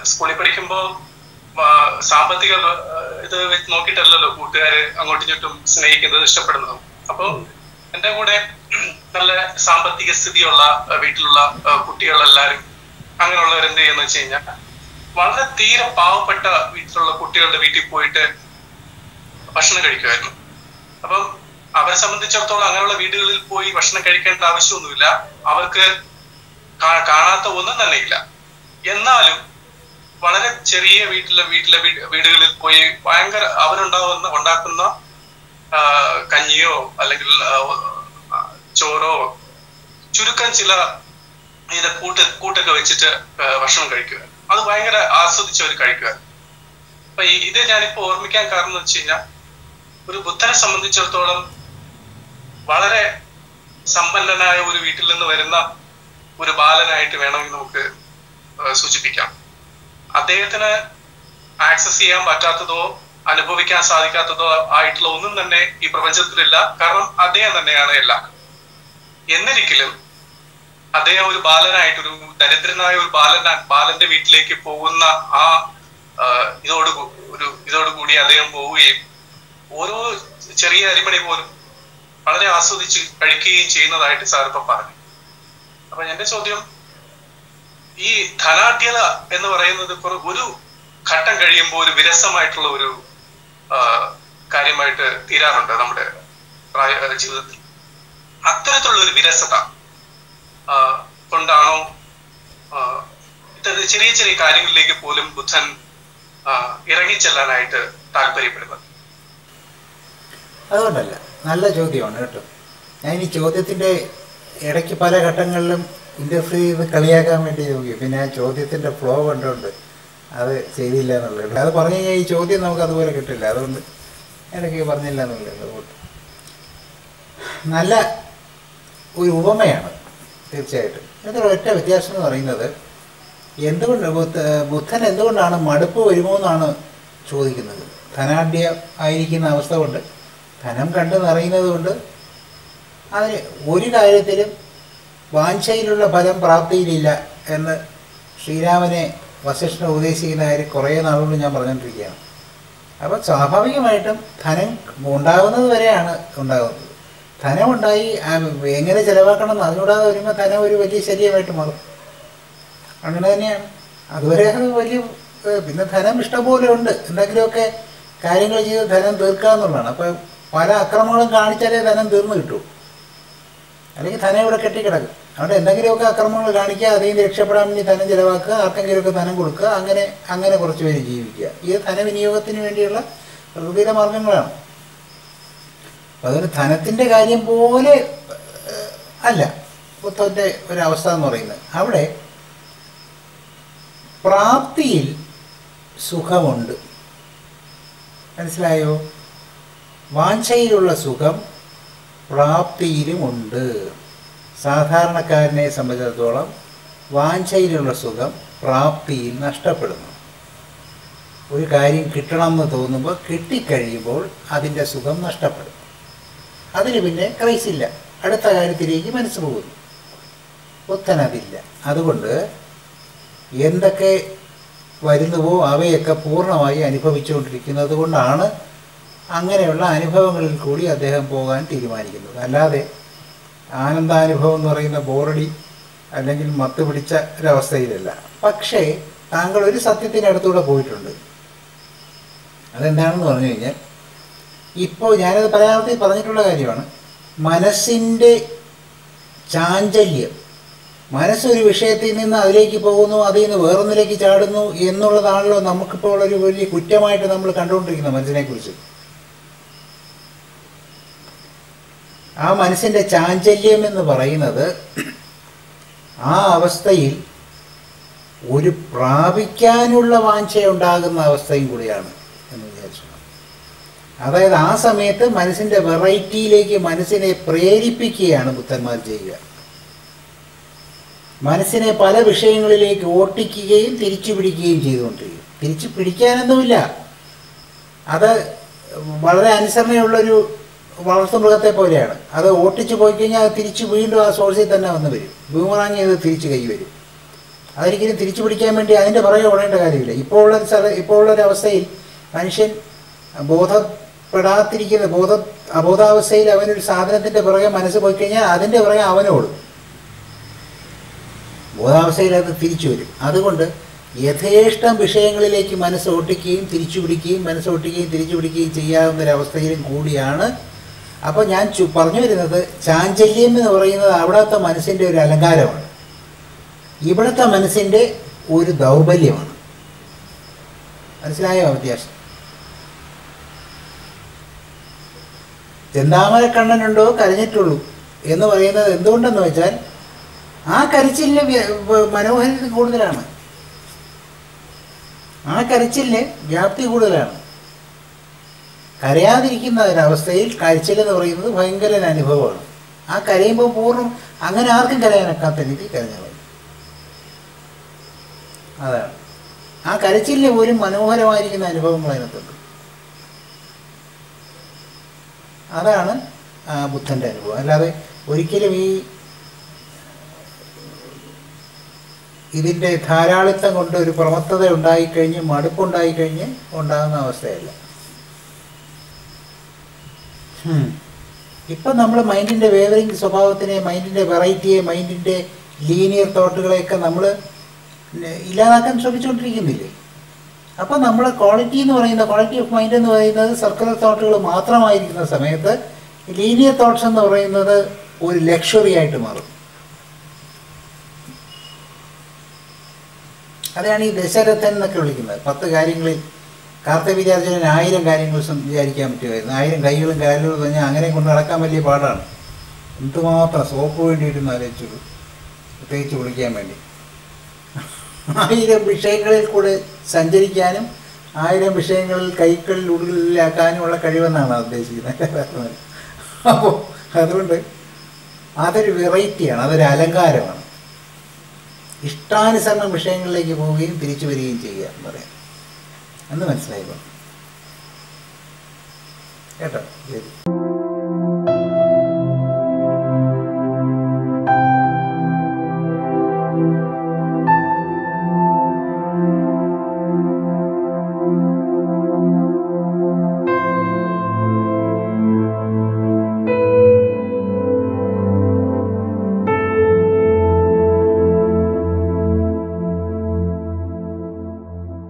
സ്കൂളിൽ പഠിക്കുമ്പോ ആ, സാമ്പത്തിക ആ, ഇത് വെച്ച് നോക്കിയിട്ടല്ലല്ലോ കൂട്ടുകാര് അങ്ങോട്ടും ഇങ്ങോട്ടും സ്നേഹിക്കുന്നത് ഇഷ്ടപ്പെടുന്നതും അപ്പൊ എന്റെ കൂടെ നല്ല സാമ്പത്തിക സ്ഥിതിയുള്ള ആ, വീട്ടിലുള്ള ആ, കുട്ടികളെല്ലാരും അങ്ങനെയുള്ളവർ എന്ത് ചെയ്യുന്ന വെച്ച് കഴിഞ്ഞാൽ വളരെ തീരെ പാവപ്പെട്ട വീട്ടിലുള്ള കുട്ടികളുടെ വീട്ടിൽ പോയിട്ട് ഭക്ഷണം കഴിക്കുമായിരുന്നു അപ്പം അവരെ സംബന്ധിച്ചിടത്തോളം അങ്ങനെയുള്ള വീടുകളിൽ പോയി ഭക്ഷണം കഴിക്കേണ്ട ആവശ്യമൊന്നുമില്ല അവർക്ക് കാ- കാണാത്ത ഒന്നും തന്നെ ഇല്ല എന്നാലും വളരെ ചെറിയ വീട്ടിലെ വീട്ടിലെ വീട്- വീടുകളിൽ പോയി ഭയങ്കര അവരുണ്ടാവുന്ന ഉണ്ടാക്കുന്ന ആ, കഞ്ഞിയോ അല്ലെങ്കിൽ ആ, ആ, ചോറോ ചുരുക്കം ചില ഇത് കൂട്ട് കൂട്ടൊക്കെ വെച്ചിട്ട് ആ, ഭക്ഷണം കഴിക്കുക അത് ഭയങ്കര ആസ്വദിച്ച് അവർ കഴിക്കുക അപ്പൊ ഈ- ഇത് ഞാനിപ്പോ ഓർമ്മിക്കാൻ കാരണം എന്ന് വെച്ച് കഴിഞ്ഞാൽ ഒരു ബുദ്ധനെ സംബന്ധിച്ചിടത്തോളം വളരെ സമ്പന്നനായ ഒരു വീട്ടിൽ നിന്ന് വരുന്ന ഒരു ബാലനായിട്ട് വേണമെങ്കിൽ നമുക്ക് ആ, സൂചിപ്പിക്കാം അദ്ദേഹത്തിന് ആക്സസ് ചെയ്യാൻ പറ്റാത്തതോ അനുഭവിക്കാൻ സാധിക്കാത്തതോ ആയിട്ടുള്ള ഒന്നും തന്നെ ഈ പ്രപഞ്ചത്തിലില്ല കാരണം അദ്ദേഹം തന്നെയാണ് എല്ലാം എന്നിരിക്കലും അദ്ദേഹം ഒരു ബാലനായിട്ടൊരു ദരിദ്രനായ ഒരു ബാലന ബാലന്റെ വീട്ടിലേക്ക് പോകുന്ന ആ ആ, ഇതോട് കൂ- ഒരു ഇതോടുകൂടി അദ്ദേഹം പോവുകയും ഓരോ ചെറിയ അരിമണി പോലും വളരെ ആസ്വദിച്ച് കഴിക്കുകയും ചെയ്യുന്നതായിട്ട് സാർ ഇപ്പൊ പറഞ്ഞു അപ്പൊ എന്റെ ചോദ്യം ഈ ധനാഢ്യത എന്ന് പറയുന്നത് കുറെ ഒരു ഘട്ടം കഴിയുമ്പോൾ ഒരു വിരസമായിട്ടുള്ള ഒരു ആ, കാര്യമായിട്ട് തീരാറുണ്ട് നമ്മുടെ പ്രായ ജീവിതത്തിൽ അത്തരത്തിലുള്ള ഒരു വിരസത ആ, കൊണ്ടാണോ ആ, ഇത്തരം ചെറിയ ചെറിയ കാര്യങ്ങളിലേക്ക് പോലും ബുദ്ധൻ ആ, ഇറങ്ങിച്ചെല്ലാനായിട്ട് താല്പര്യപ്പെടുന്നത് അതുകൊണ്ടല്ല നല്ല ചോദ്യമാണ് കേട്ടോ ഞാൻ ഈ ചോദ്യത്തിൻ്റെ ഇടയ്ക്ക് പല ഘട്ടങ്ങളിലും ഇൻ്റർഫിയർ ചെയ്ത് കളിയാക്കാൻ വേണ്ടി നോക്കി പിന്നെ ആ ചോദ്യത്തിൻ്റെ ഫ്ലോ കണ്ടുകൊണ്ട് അത് ചെയ്തില്ല എന്നുള്ളത് അത് പറഞ്ഞു കഴിഞ്ഞാൽ ഈ ചോദ്യം നമുക്ക് അതുപോലെ കിട്ടില്ല അതുകൊണ്ട് ഇടയ്ക്ക് പറഞ്ഞില്ല എന്നുള്ളത് അതുകൊണ്ട് നല്ല ഒരു ഉപമയാണ് തീർച്ചയായിട്ടും ഇതിൽ ഒറ്റ വ്യത്യാസം എന്ന് പറയുന്നത് എന്തുകൊണ്ട് ബുദ്ധ ബുദ്ധൻ എന്തുകൊണ്ടാണ് മടുപ്പ് വരുമോ എന്നാണ് ചോദിക്കുന്നത് ധനാഢ്യ ആയിരിക്കുന്ന അവസ്ഥ കൊണ്ട് ധനം കണ്ട് നിറയുന്നത് കൊണ്ട് അതിന് ഒരു കാര്യത്തിലും വാഞ്ചയിലുള്ള ഫലം പ്രാപ്തിയിലില്ല എന്ന് ശ്രീരാമനെ വസിഷ്ഠനെ ഉപദേശിക്കുന്ന കാര്യം കുറേ നാളുകൊണ്ട് ഞാൻ പറഞ്ഞുകൊണ്ടിരിക്കുകയാണ് അപ്പോൾ സ്വാഭാവികമായിട്ടും ധനം ഉണ്ടാകുന്നത് വരെയാണ് ഉണ്ടാകുന്നത് ധനമുണ്ടായി ആ എങ്ങനെ ചിലവാക്കണം എന്ന് അതിനൂടാതെ വരുമ്പോൾ ധനം ഒരു വലിയ ശല്യമായിട്ട് മാറും അങ്ങനെ തന്നെയാണ് അതുവരെ അത് വലിയ ഏഹ്, പിന്നെ ധനം ഇഷ്ടംപോലെ ഉണ്ട് എന്തെങ്കിലുമൊക്കെ കാര്യങ്ങൾ ചെയ്ത് ധനം തീർക്കുക എന്നുള്ളതാണ് അപ്പോൾ പല അക്രമങ്ങളും കാണിച്ചാലേ ധനം തീർന്നു കിട്ടൂ അല്ലെങ്കിൽ ധനം ഇവിടെ കെട്ടിക്കിടക്കും അവിടെ എന്തെങ്കിലുമൊക്കെ അക്രമങ്ങൾ കാണിക്കുക അതിൽ നിന്ന് രക്ഷപ്പെടാൻ വേണ്ടി ധനം ചിലവാക്കുക ആർക്കെങ്കിലുമൊക്കെ ധനം കൊടുക്കുക അങ്ങനെ അങ്ങനെ കുറച്ച് പേര് ജീവിക്കുക ഇത് ധനവിനിയോഗത്തിന് വേണ്ടിയുള്ള പ്രകൃതിയുടെ മാർഗങ്ങളാണ് അപ്പോൾ അതൊരു ധനത്തിൻ്റെ കാര്യം പോലെ ഏഹ്, അല്ല ബുദ്ധൻ്റെ ഒരവസ്ഥ എന്ന് പറയുന്നത് അവിടെ പ്രാപ്തിയിൽ സുഖമുണ്ട് മനസ്സിലായോ വാഞ്ചയിലുള്ള സുഖം പ്രാപ്തിയിലുമുണ്ട് സാധാരണക്കാരനെ സംബന്ധിച്ചിടത്തോളം വാഞ്ചയിലുള്ള സുഖം പ്രാപ്തിയിൽ നഷ്ടപ്പെടുന്നു ഒരു കാര്യം കിട്ടണമെന്ന് തോന്നുമ്പോൾ കിട്ടിക്കഴിയുമ്പോൾ അതിൻ്റെ സുഖം നഷ്ടപ്പെടും അതിന് പിന്നെ ക്രൈസില്ല അടുത്ത കാര്യത്തിലേക്ക് മനസ്സ് പോകുന്നു ബുദ്ധനതില്ല അതുകൊണ്ട് എന്തൊക്കെ വരുന്നുവോ അവയൊക്കെ പൂർണ്ണമായി അനുഭവിച്ചുകൊണ്ടിരിക്കുന്നത് കൊണ്ടാണ് അങ്ങനെയുള്ള അനുഭവങ്ങളിൽ കൂടി അദ്ദേഹം പോകാൻ തീരുമാനിക്കുന്നത് അല്ലാതെ ആനന്ദാനുഭവം എന്ന് പറയുന്ന ബോറടി അല്ലെങ്കിൽ മത്ത് പിടിച്ച ഒരവസ്ഥയിലല്ല പക്ഷേ താങ്കൾ ഒരു സത്യത്തിനടുത്തൂടെ പോയിട്ടുണ്ട് അതെന്താണെന്ന് പറഞ്ഞു കഴിഞ്ഞാൽ ഇപ്പോൾ ഞാനത് പലയാളത്തിൽ പറഞ്ഞിട്ടുള്ള കാര്യമാണ് മനസ്സിൻ്റെ ചാഞ്ചല്യം മനസ്സൊരു വിഷയത്തിൽ നിന്ന് അതിലേക്ക് പോകുന്നു അതിൽ നിന്ന് വേറൊന്നിലേക്ക് ചാടുന്നു എന്നുള്ളതാണല്ലോ നമുക്കിപ്പോൾ ഒരു വലിയ കുറ്റമായിട്ട് നമ്മൾ കണ്ടുകൊണ്ടിരിക്കുന്നത് മനസ്സിനെക്കുറിച്ച് ആ മനസ്സിൻ്റെ ചാഞ്ചല്യം എന്ന് പറയുന്നത് ആ അവസ്ഥയിൽ ഒരു പ്രാപിക്കാനുള്ള വാഞ്ചയുണ്ടാകുന്ന അവസ്ഥയും കൂടിയാണ് എന്ന് വിചാരിച്ചു അതായത് ആ സമയത്ത് മനസ്സിൻ്റെ വെറൈറ്റിയിലേക്ക് മനസ്സിനെ പ്രേരിപ്പിക്കുകയാണ് ബുദ്ധന്മാർ ചെയ്യുക മനസ്സിനെ പല വിഷയങ്ങളിലേക്ക് ഓട്ടിക്കുകയും തിരിച്ചു പിടിക്കുകയും ചെയ്തുകൊണ്ടിരിക്കും തിരിച്ചു പിടിക്കാനൊന്നുമില്ല അത് വളരെ അനുസരണയുള്ളൊരു വളർത്തുമൃഗത്തെ പോലെയാണ് അത് ഓട്ടിച്ചു പോയി കഴിഞ്ഞാൽ അത് തിരിച്ച് വീണ്ടും ആ സോഴ്സിൽ തന്നെ വന്ന് വരും ബൂമറാങ് ചെയ്ത് തിരിച്ച് കൈ വരും അതൊരിക്കലും തിരിച്ചു പിടിക്കാൻ വേണ്ടി അതിൻ്റെ പുറകെ ഓടേണ്ട കാര്യമില്ല ഇപ്പോൾ ഉള്ള ഒരു സ്ഥല ഇപ്പോൾ ഉള്ള ഒരു അവസ്ഥയിൽ മനുഷ്യൻ ബോധപ്പെടാത്തിരിക്കുന്ന ബോധ അബോധാവസ്ഥയിൽ അവനൊരു സാധനത്തിൻ്റെ പുറകെ മനസ്സ് പോയി കഴിഞ്ഞാൽ അതിൻ്റെ പുറകെ അവനോടും ബോധാവസ്ഥയിൽ അത് തിരിച്ചു വരും അതുകൊണ്ട് യഥേഷ്ടം വിഷയങ്ങളിലേക്ക് മനസ്സ് ഓട്ടിക്കുകയും തിരിച്ചു പിടിക്കുകയും മനസ്സ് ഓട്ടിക്കുകയും തിരിച്ചു പിടിക്കുകയും ചെയ്യാവുന്ന ഒരു അവസ്ഥയിലും കൂടിയാണ് അപ്പോൾ ഞാൻ ചു പറഞ്ഞു വരുന്നത് ചാഞ്ചല്യം എന്ന് പറയുന്നത് അവിടുത്തെ മനസ്സിൻ്റെ ഒരു അലങ്കാരമാണ് ഇവിടുത്തെ മനസ്സിൻ്റെ ഒരു ദൗർബല്യമാണ് മനസ്സിലായോ വ്യത്യാസം ചെന്താമരക്കണ്ണനുണ്ടോ കരഞ്ഞിട്ടുള്ളൂ എന്ന് പറയുന്നത് എന്തുകൊണ്ടെന്ന് വെച്ചാൽ ആ കരച്ചിലിന് വ്യ- വ- മനോഹാരിത കൂടുതലാണ് ആ കരച്ചിലിന് വ്യാപ്തി കൂടുതലാണ് കരയാതിരിക്കുന്ന ഒരവസ്ഥയിൽ കരച്ചിൽ എന്ന് പറയുന്നത് ഭയങ്കര ഒരു അനുഭവമാണ് ആ കരയുമ്പോൾ പൂർണ്ണം അങ്ങനെ ആർക്കും കരയാനൊക്കാത്ത രീതി കരഞ്ഞാൽ മതി അതാണ് ആ കരച്ചിലിന് പോലും മനോഹരമായിരിക്കുന്ന അനുഭവങ്ങൾ അതിനകത്തുണ്ട് അതാണ് ആ ബുദ്ധൻ്റെ അനുഭവം അല്ലാതെ ഒരിക്കലും ഈ ഇതിൻ്റെ ധാരാളിത്തം കൊണ്ട് ഒരു പ്രമത്തത ഉണ്ടായിക്കഴിഞ്ഞ് മടുപ്പുണ്ടായിക്കഴിഞ്ഞ് ഉണ്ടാകുന്ന അവസ്ഥയല്ല ഹും. ഇപ്പം നമ്മൾ മൈൻഡിൻ്റെ വേവറിങ് സ്വഭാവത്തിനെ മൈൻഡിൻ്റെ വെറൈറ്റിയെ മൈൻഡിൻ്റെ ലീനിയർ തോട്ടുകളെയൊക്കെ നമ്മൾ ഇല്ലാതാക്കാൻ ശ്രമിച്ചുകൊണ്ടിരിക്കുന്നില്ലേ അപ്പം നമ്മൾ ക്വാളിറ്റി എന്ന് പറയുന്ന ക്വാളിറ്റി ഓഫ് മൈൻഡ് എന്ന് പറയുന്നത് സർക്കുലർ തോട്ടുകൾ മാത്രമായിരിക്കുന്ന സമയത്ത് ലീനിയർ തോട്ട്സ് എന്ന് പറയുന്നത് ഒരു ലക്ഷറി ആയിട്ട് മാറും അതാണ് ഈ ദശരഥൻ എന്നൊക്കെ വിളിക്കുന്നത് പത്ത് കാര്യങ്ങളിൽ കാർത്തവീര്യാർജുനൻ ആയിരം കാര്യങ്ങൾ സം- വിചാരിക്കാൻ പറ്റുമായിരുന്നു ആയിരം കൈകളും കാലുകളും പറഞ്ഞാൽ അങ്ങനെ കൊണ്ട് നടക്കാൻ വലിയ പാടാണ് എന്തുമാത്രം സോപ്പ് വേണ്ടിയിട്ടെന്ന് ആലോചിച്ചുള്ളൂ പ്രത്യേകിച്ച് കുളിക്കാൻ വേണ്ടി ആയിരം വിഷയങ്ങളിൽ കൂടെ സഞ്ചരിക്കാനും ആയിരം വിഷയങ്ങളിൽ കൈകളിൽ ഉള്ളിലാക്കാനുമുള്ള കഴിവെന്നാണ് ഉദ്ദേശിക്കുന്നത് അപ്പോൾ അതുകൊണ്ട് അതൊരു വെറൈറ്റിയാണ് അതൊരു അലങ്കാരമാണ് ഇഷ്ടാനുസരണം വിഷയങ്ങളിലേക്ക് പോവുകയും തിരിച്ചു വരികയും ചെയ്യുക എന്ന് പറയാം എന്ന് മനസ്സിലായിക്കോ കേട്ടോ ശരി